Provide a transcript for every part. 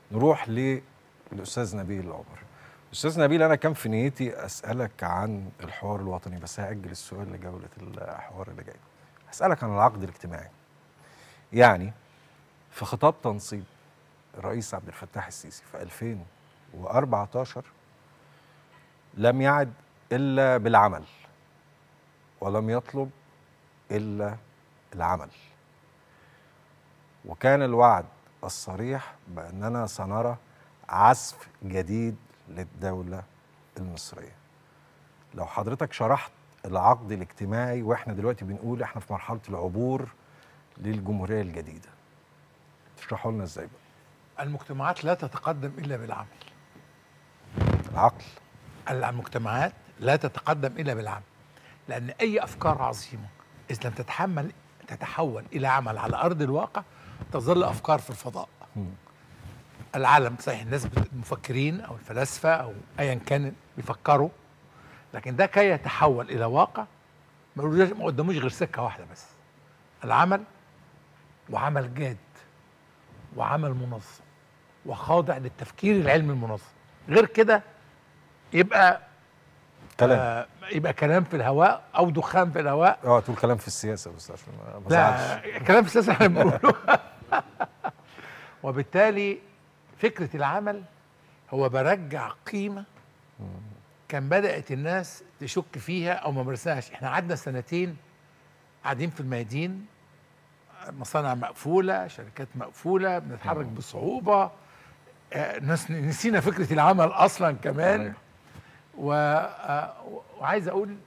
نروح للاستاذ نبيل العمر استاذ نبيل انا كان في نيتي اسالك عن الحوار الوطني بس هاجل السؤال لجوله الحوار اللي جاي هسالك عن العقد الاجتماعي يعني في خطاب تنصيب الرئيس عبد الفتاح السيسي في 2014 لم يعد الا بالعمل ولم يطلب الا العمل وكان الوعد الصريح باننا سنرى عزف جديد للدوله المصريه لو حضرتك شرحت العقد الاجتماعي واحنا دلوقتي بنقول احنا في مرحله العبور للجمهوريه الجديده تشرحوا لنا ازاي بقى المجتمعات لا تتقدم الا بالعمل العقل المجتمعات لا تتقدم الا بالعمل لان اي افكار عظيمه اذا لم تتحمل تتحول الى عمل على ارض الواقع تظل افكار في الفضاء العالم صحيح الناس المفكرين او الفلاسفه او ايا كان بيفكروا لكن ده كي يتحول الى واقع ما قداموش- ما قداموش غير سكه واحده بس العمل وعمل جاد وعمل منظم وخاضع للتفكير العلمي المنظم غير كده يبقى كلام آه يبقى كلام في الهواء او دخان في الهواء اه تقول كلام في السياسه بس عشان ما- ما ازعلش لا كلام في السياسه احنا بنقوله وبالتالي فكره العمل هو برجع قيمه كان بدات الناس تشك فيها او ما مارسناهاش احنا قعدنا سنتين قاعدين في الميادين مصانع مقفوله شركات مقفوله بنتحرك بصعوبه آه، ناس نسينا فكره العمل اصلا كمان صحيح. و... آه، وعايز اقول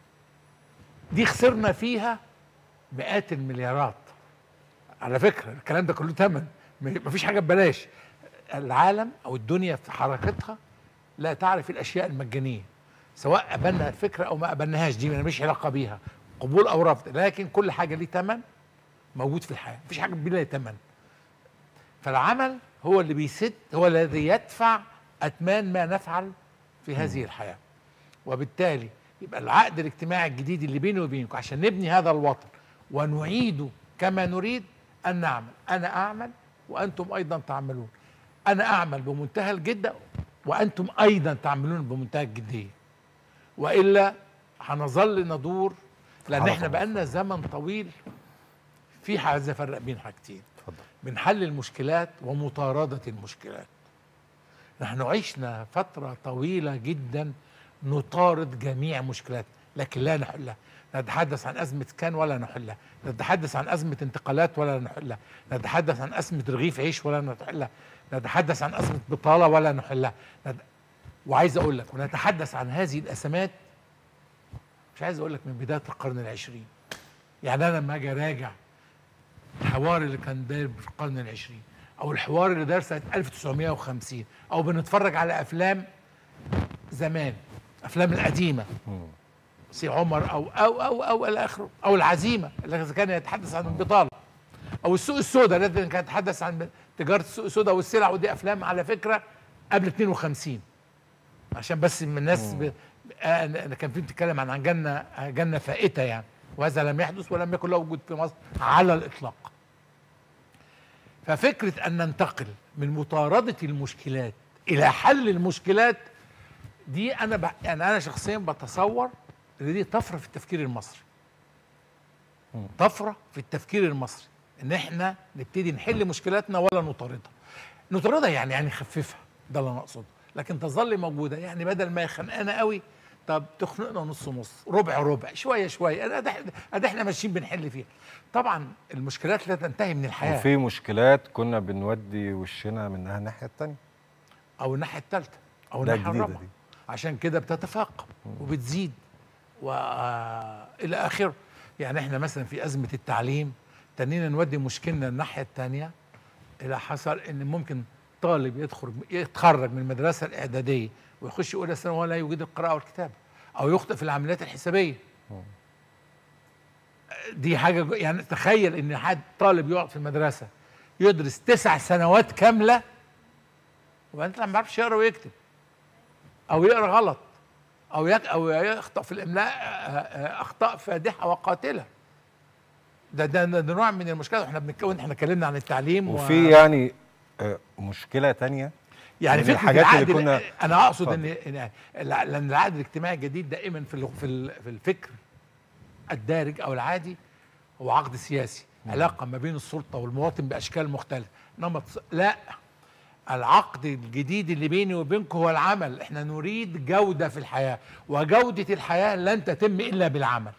دي خسرنا فيها مئات المليارات على فكره الكلام ده كله ثمن مفيش حاجه ببلاش العالم او الدنيا في حركتها لا تعرف الاشياء المجانيه سواء قبلنا الفكره او ما قبلناهاش دي انا مش علاقه بيها قبول او رفض لكن كل حاجه ليه ثمن موجود في الحياه مفيش حاجه بلا ثمن فالعمل هو اللي بيسد هو الذي يدفع اثمان ما نفعل في هذه الحياه وبالتالي يبقى العقد الاجتماعي الجديد اللي بيني وبينكم عشان نبني هذا الوطن ونعيده كما نريد ان نعمل انا اعمل وانتم ايضا تعملون انا اعمل بمنتهى الجده وانتم ايضا تعملون بمنتهى الجديه والا هنظل ندور لان سبحان احنا الله. بقالنا زمن طويل في عايز افرق بين حاجتين اتفضل من حل المشكلات ومطاردة المشكلات نحن عشنا فترة طويلة جدا نطارد جميع مشكلات لكن لا نحلها نتحدث عن أزمة كان ولا نحلها نتحدث عن أزمة انتقالات ولا نحلها نتحدث عن أزمة رغيف عيش ولا نحلها نتحدث عن أزمة بطالة ولا نحلها نت... وعايز أقول لك ونتحدث عن هذه الأزمات مش عايز أقول لك من بداية القرن العشرين يعني أنا لما أجي أراجع الحوار اللي كان داير في القرن العشرين او الحوار اللي دار سنه 1950 او بنتفرج على افلام زمان افلام القديمه سي عمر او او او او الى اخره او العزيمه الذي كان يتحدث عن البطاله او السوق السوداء الذي كان يتحدث عن تجاره السوق السوداء والسلع ودي افلام على فكره قبل 52 عشان بس من الناس ب... آه، أنا كان في بتتكلم عن عن جنه جنه فائته يعني وهذا لم يحدث ولم يكن له وجود في مصر على الاطلاق ففكره ان ننتقل من مطارده المشكلات الى حل المشكلات دي انا ب... يعني انا شخصيا بتصور ان دي طفره في التفكير المصري طفره في التفكير المصري ان احنا نبتدي نحل مشكلاتنا ولا نطاردها نطاردها يعني يعني نخففها ده اللي انا اقصده لكن تظل موجوده يعني بدل ما يخنقنا قوي طب تخنقنا نص نص ربع ربع شويه شويه أنا- ده ده احنا ماشيين بنحل فيها طبعا المشكلات لا تنتهي من الحياه وفي مشكلات كنا بنودي وشنا منها الناحيه الثانيه او الناحيه الثالثه او ده الناحيه جديدة الرابعه دي. عشان كده بتتفاقم وبتزيد والى اخره يعني احنا مثلا في ازمه التعليم تنينا نودي مشكلنا الناحيه الثانيه الى حصل ان ممكن طالب يدخل يتخرج من المدرسه الاعداديه ويخش اولى ثانوي ولا يوجد القراءه والكتابه او يخطئ في العمليات الحسابيه دي حاجه يعني تخيل ان حد طالب يقعد في المدرسه يدرس تسع سنوات كامله وانت ما بيعرفش يقرا ويكتب او يقرا غلط او يك او يخطا في الاملاء آه، آه، اخطاء فادحه وقاتله ده ده, ده, ده نوع من المشكلات واحنا بنتكلم احنا اتكلمنا عن التعليم و- وفي يعني آه، مشكله تانية يعني من فكره الحاجات اللي العقد كنا- انا اقصد اتفضل. ان إن- الع- لان العقد الاجتماعي الجديد دائما في ال- في ال- في الفكر الدارج او العادي هو عقد سياسي علاقه ما بين السلطه والمواطن باشكال مختلفه نمط س- لا العقد الجديد اللي بيني وبينكم هو العمل احنا نريد جوده في الحياه وجوده الحياه لن تتم الا بالعمل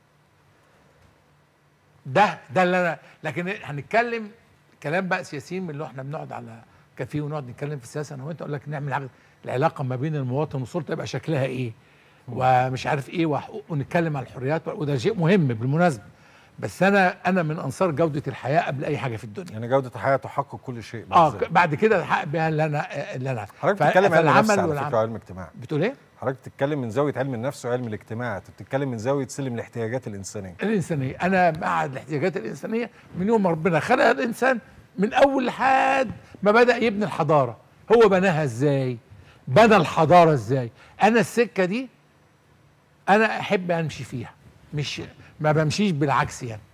ده ده اللي انا لكن هنتكلم كلام بقى سياسيين من اللي احنا بنقعد على كافيه ونقعد نتكلم في السياسه انا وانت اقول لك نعمل عقد العلاقه ما بين المواطن والسلطه يبقى شكلها ايه ومش عارف ايه وحقوق ونتكلم عن الحريات وده شيء مهم بالمناسبه بس انا انا من انصار جوده الحياه قبل اي حاجه في الدنيا يعني جوده الحياه تحقق كل شيء اه بالذات. بعد كده الحق بها اللي انا اللي انا حضرتك ف- بتتكلم علم نفس فالعمل على والعمل. فكره وعلم اجتماع بتقول ايه؟ حضرتك بتتكلم من زاويه علم النفس وعلم الاجتماع انت بتتكلم من زاويه سلم الاحتياجات الانسانيه الانسانيه انا مع الاحتياجات الانسانيه من يوم ما ربنا خلق الانسان من اول لحد ما بدا يبني الحضاره هو بناها ازاي بنى الحضاره ازاي انا السكه دي انا احب امشي فيها مش ما بمشيش بالعكس يعني